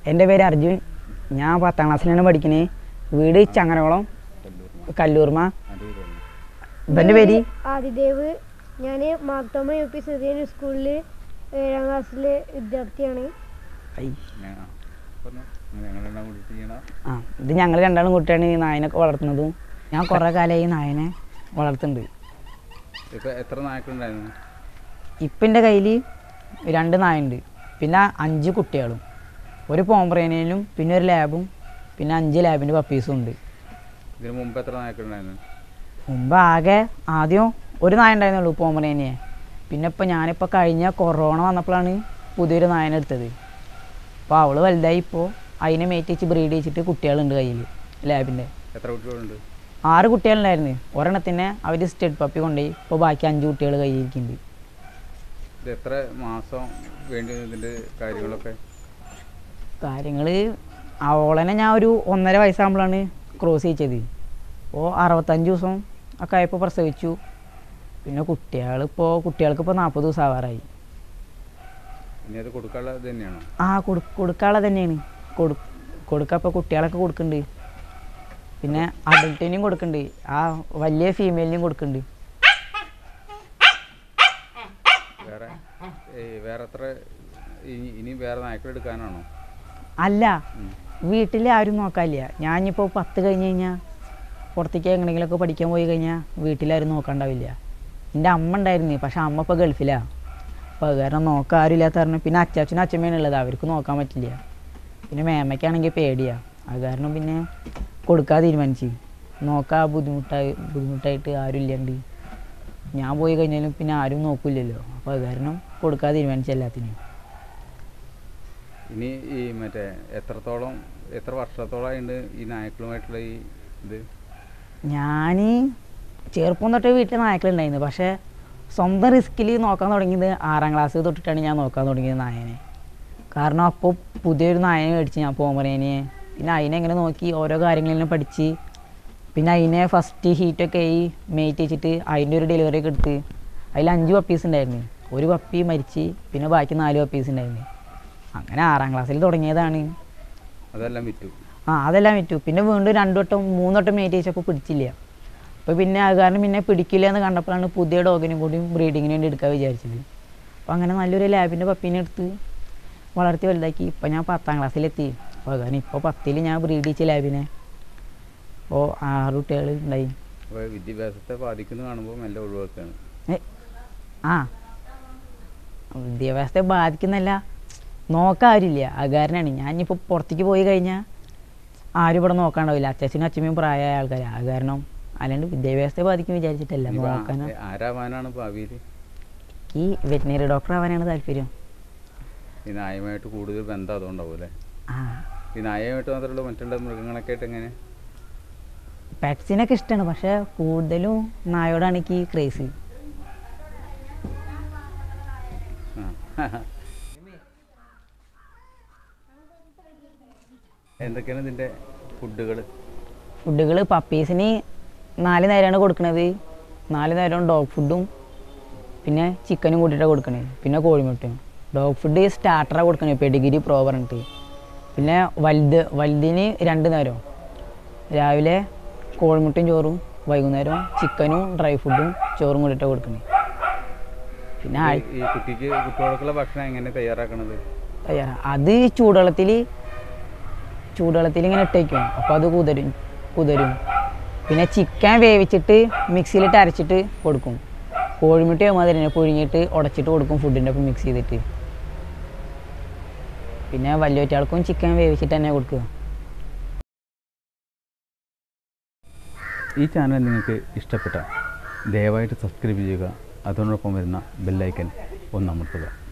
എൻ്റെ പേര് അർജുൻ ഞാൻ പത്താം ക്ലാസ്സിലാണ് പഠിക്കുന്നത് വീട് ചങ്ങനകുളം കല്ലൂർമ ഇവൻ്റെ പേര് ആദിദേവ് ഞാൻ മാർത്തോമ യു പി സിറിയൻ സ്കൂളിൽ ഏഴാം ക്ലാസ്സിലെ വിദ്യാർത്ഥിയാണ് ഐ. ഞങ്ങളെല്ലാം കൂടി ചെയ്യണം ആ ഇത് ഞങ്ങൾ രണ്ടാളും കൂട്ടിയാണ് ഈ നായനൊക്കെ വളർത്തുന്നതും ഞാൻ കുറേ കാലമായി ഈ നായനെ വളർത്തുന്നുണ്ട് ഇപ്പൊ എത്ര നായ്ക്കളുണ്ടായിരുന്നു ഇപ്പം എൻ്റെ കയ്യിൽ രണ്ട് നായുണ്ട് പിന്നെ അഞ്ച് കുട്ടികളും ഒരു പോംബ്രേനയിലും പിന്നെ ഒരു ലാബും പിന്നെ അഞ്ച് ലാബിൻ്റെ പപ്പീസും ഉണ്ട് ഇതിന് മുമ്പ് എത്ര നായ്ക്കളുണ്ടായിരുന്നു മുമ്പ് ആകെ ആദ്യം ഒരു നായ ഉണ്ടായിരുന്നുള്ളൂ പോമറേനിയെ പിന്നെ ഇപ്പോൾ ഞാനിപ്പോൾ കഴിഞ്ഞ കൊറോണ വന്നപ്പോഴാണ് പുതിയൊരു നായനെ എടുത്തത് അപ്പോൾ അവൾ വലുതായി ഇപ്പോൾ അതിനെ മേറ്റ് വെച്ച് ബ്രീഡ് വെച്ചിട്ട് കുട്ടികളുണ്ട് കയ്യിൽ ലാബിൻ്റെ എത്ര കുട്ടികളുണ്ട് ആറ് കുട്ടികളുണ്ടായിരുന്നു ഒരെണ്ണത്തിനെ അവർ സ്റ്റെഡ് പപ്പി കൊണ്ടുപോയി ഇപ്പോൾ ബാക്കി അഞ്ച് കുട്ടികൾ കയ്യിലിരിക്കുന്നുണ്ട് ഇത് എത്ര മാസം വേണ്ടി വന്നു ഇതിന്റെ കാര്യങ്ങളൊക്കെ കാര്യങ്ങൾ അവളനെ ഞാൻ ഒരു ഒന്നര വയസ്സാകുമ്പോഴാണ് ക്രോസ് ചെയ്യിച്ചത് അപ്പോൾ അറുപത്തഞ്ച് ദിവസം ഒക്കെ ആയപ്പോൾ പ്രസവിച്ചു പിന്നെ കുട്ടികളിപ്പോൾ കുട്ടികൾക്ക് ഇപ്പോൾ നാൽപ്പത് ദിവസം ആവാറായി ഇനി അത് കൊടുക്കാനുള്ള ഇത് തന്നെയാണോ ആ കൊടു കൊടുക്കാനുള്ളത് തന്നെയാണ് കൊടു കൊടുക്കുക ഇപ്പോൾ കുട്ടികളൊക്കെ കൊടുക്കുന്നുണ്ട് പിന്നെ അഡൽട്ടിനും കൊടുക്കുന്നുണ്ട് ആ വലിയ ഫീമെയിലിനും കൊടുക്കുന്നുണ്ട് വേറെ ഏയ് വേറെ എത്ര ഇനി ഇനി വേറെ നായ്ക്കൾ എടുക്കാനാണോ അല്ല ഉം. വീട്ടിൽ ആരും നോക്കാനില്ല ഞാനിപ്പോൾ പത്ത് കഴിഞ്ഞ് കഴിഞ്ഞാൽ പുറത്തേക്ക് എങ്ങനെയെങ്കിലുമൊക്കെ പഠിക്കാൻ പോയി കഴിഞ്ഞാൽ വീട്ടിലാരും നോക്കാണ്ടാവില്ല എൻ്റെ അമ്മ ഉണ്ടായിരുന്നു പക്ഷെ അമ്മ ഇപ്പോൾ ഗൾഫിലാണ് അപ്പോൾ അത് കാരണം നോക്കാൻ ആരും ഇല്ലാത്ത കാരണം പിന്നെ അച്ചാച്ചനും അച്ഛമ്മയാണ് ഉള്ളത് അവർക്ക് നോക്കാൻ പറ്റില്ല പിന്നെ മേമയ്ക്കാണെങ്കിൽ പേടിയാണ് അത് കാരണം പിന്നെ കൊടുക്കാൻ തീരുമാനിച്ച് നോക്കാൻ ബുദ്ധിമുട്ടായി ബുദ്ധിമുട്ടായിട്ട് ആരും ഇല്ലാണ്ട് ഞാൻ പോയി കഴിഞ്ഞാലും പിന്നെ ആരും നോക്കില്ലല്ലോ അപ്പോൾ അത് കാരണം കൊടുക്കാൻ തീരുമാനിച്ചു എല്ലാത്തിനും ഇനി ഈ മറ്റേ എത്രത്തോളം എത്ര വർഷത്തോളമായിട്ട് ഈ നായ്ക്കളുമായിട്ടുള്ള ഈ ഇത് ഞാൻ ചെറുപ്പം തൊട്ട് വീട്ടിൽ നായ്ക്കളുണ്ടായിരുന്നു പക്ഷേ സ്വന്തം റിസ്കിൽ നോക്കാൻ തുടങ്ങിയത് ആറാം ക്ലാസ് തൊട്ടിട്ടാണ് ഞാൻ നോക്കാൻ തുടങ്ങിയത് നായനെ കാരണം അപ്പോൾ പുതിയൊരു നായനെ മേടിച്ച് ഞാൻ പോമറേനെ പിന്നെ അതിനെ എങ്ങനെ നോക്കി ഓരോ കാര്യങ്ങളെല്ലാം പഠിച്ച് പിന്നെ അതിനെ ഫസ്റ്റ് ഹീറ്റൊക്കെ ആയി മേറ്റ് വെച്ചിട്ട് അതിൻ്റെ ഒരു ഡെലിവറി ഒക്കെ എടുത്ത് അതിൽ അഞ്ച് പപ്പീസ് ഉണ്ടായിരുന്നു ഒരു പപ്പി മരിച്ച് പിന്നെ ബാക്കി നാല് പപ്പീസ് ഉണ്ടായിരുന്നു അങ്ങനെ ആറാം ക്ലാസ്സിൽ തുടങ്ങിയതാണ് അതെല്ലാം വിറ്റു ആ അതെല്ലാം വിറ്റു പിന്നെ വീണ്ടും രണ്ടു വട്ടം മൂന്ന് വട്ടം മേറ്റ് വെച്ചപ്പോൾ പിടിച്ചില്ല അപ്പോൾ പിന്നെ അത് കാരണം പിന്നെ പിടിക്കില്ല എന്ന് കണ്ടപ്പോഴാണ് പുതിയ ഡോഗിനും കൂടി ബ്രീഡിങ്ങിന് വേണ്ടി എടുക്കാൻ വിചാരിച്ചത് അപ്പോൾ അങ്ങനെ നല്ലൊരു ലാബിൻ്റെ പപ്പീനെ എടുത്ത് വളർത്തി വലുതാക്കി ഇപ്പം ഞാൻ പത്താം ക്ലാസ്സിലെത്തി അപ്പോൾ അത് കാരണം ഇപ്പോൾ പത്തിൽ ഞാൻ ബ്രീഡ് ചെയ്ച്ച ലാബിനെ അപ്പോൾ ആറ് കുട്ടികൾ ഉണ്ടായി അപ്പോൾ വിദ്യാഭ്യാസത്തെ ബാധിക്കുന്നു കാണുമ്പോൾ മെല്ലെ ഒഴിവാക്കുകയാണ് ഏ, ആ വിദ്യാഭ്യാസത്തെ ബാധിക്കുന്നല്ല നോക്കാൻ ആരുമില്ല അത് കാരണമാണ് ഞാൻ ഇനിയിപ്പോൾ പുറത്തേക്ക് പോയി കഴിഞ്ഞാൽ ആരും ഇവിടെ നോക്കാണ്ടാവില്ല അച്ഛനും അച്ഛമ്മയും പ്രായമായ ആൾക്കാരാണ് അത് കാരണം അല്ലാണ്ട് വിദ്യാഭ്യാസത്തെ ബാധിക്കും വിചാരിച്ചിട്ടല്ല ഇനിയിപ്പോ ആ- നോക്കാൻ ആരാവാനാണ് ഭാവിയിൽ ഈ വെറ്റിനറി ഡോക്ടർ ആവാനാണ് താല്പര്യം ഈ നായയുമായിട്ട് കൂടുതൽ ബന്ധം അതുകൊണ്ടാവും അല്ലേ ആ ഈ നായയുമായിട്ട് മാത്രമല്ല മറ്റുള്ള മൃഗങ്ങളൊക്കെ ആയിട്ട് എങ്ങനെ പെറ്റ്സിനൊക്കെ ഇഷ്ടമാണ് പക്ഷേ കൂടുതലും നായോടാണ് എനിക്ക് ക്രേസ് ആ എന്തൊക്കെയാണ് ഇതിൻ്റെ ഫുഡുകൾ ഫുഡുകൾ പപ്പീസിന് നാല് നേരമാണ് കൊടുക്കുന്നത് നാല് നേരം ഡോഗ് ഫുഡും പിന്നെ ചിക്കനും കൂട്ടിയിട്ടാണ് കൊടുക്കണത് പിന്നെ കോഴിമുട്ടയും ഡോഗ് ഫുഡ് സ്റ്റാർട്ടറാണ് കൊടുക്കണത് പെഡിഗിരി പ്രോ പറഞ്ഞിട്ട് പിന്നെ വലുത് വലുതിന് രണ്ട് നേരം രാവിലെ കോഴിമുട്ടയും ചോറും വൈകുന്നേരം ചിക്കനും ഡ്രൈ ഫുഡും ചോറും കൂട്ടിയിട്ടാണ് കൊടുക്കണത് പിന്നെ ആഴ് ഈ കുട്ടിക്ക് കുട്ടികൾക്കുള്ള ഭക്ഷണം എങ്ങനെ തയ്യാറാക്കണത് തയ്യാറാ അത് ചൂടുവെള്ളത്തിൽ ചൂടുവെള്ളത്തിൽ ഇങ്ങനെ ഇട്ടേക്കും അപ്പോൾ അത് കുതിരും കുതിരും പിന്നെ ചിക്കൻ വേവിച്ചിട്ട് മിക്സിയിലിട്ട് അരച്ചിട്ട് കൊടുക്കും കോഴിമുട്ടയോ മാതിരി തന്നെ പുഴുങ്ങിയിട്ട് ഉടച്ചിട്ട് കൊടുക്കും ഫുഡിൻ്റെ ഒപ്പം മിക്സ് ചെയ്തിട്ട് പിന്നെ വലിയൊറ്റാൾക്കും ചിക്കൻ വേവിച്ചിട്ട് തന്നെ കൊടുക്കുക ഈ ചാനൽ നിങ്ങൾക്ക് ഇഷ്ടപ്പെട്ട ദയവായിട്ട് സബ്സ്ക്രൈബ് ചെയ്യുക അതോടൊപ്പം വരുന്ന ബെല്ലൈക്കൻ ഒന്ന് അമർത്തുക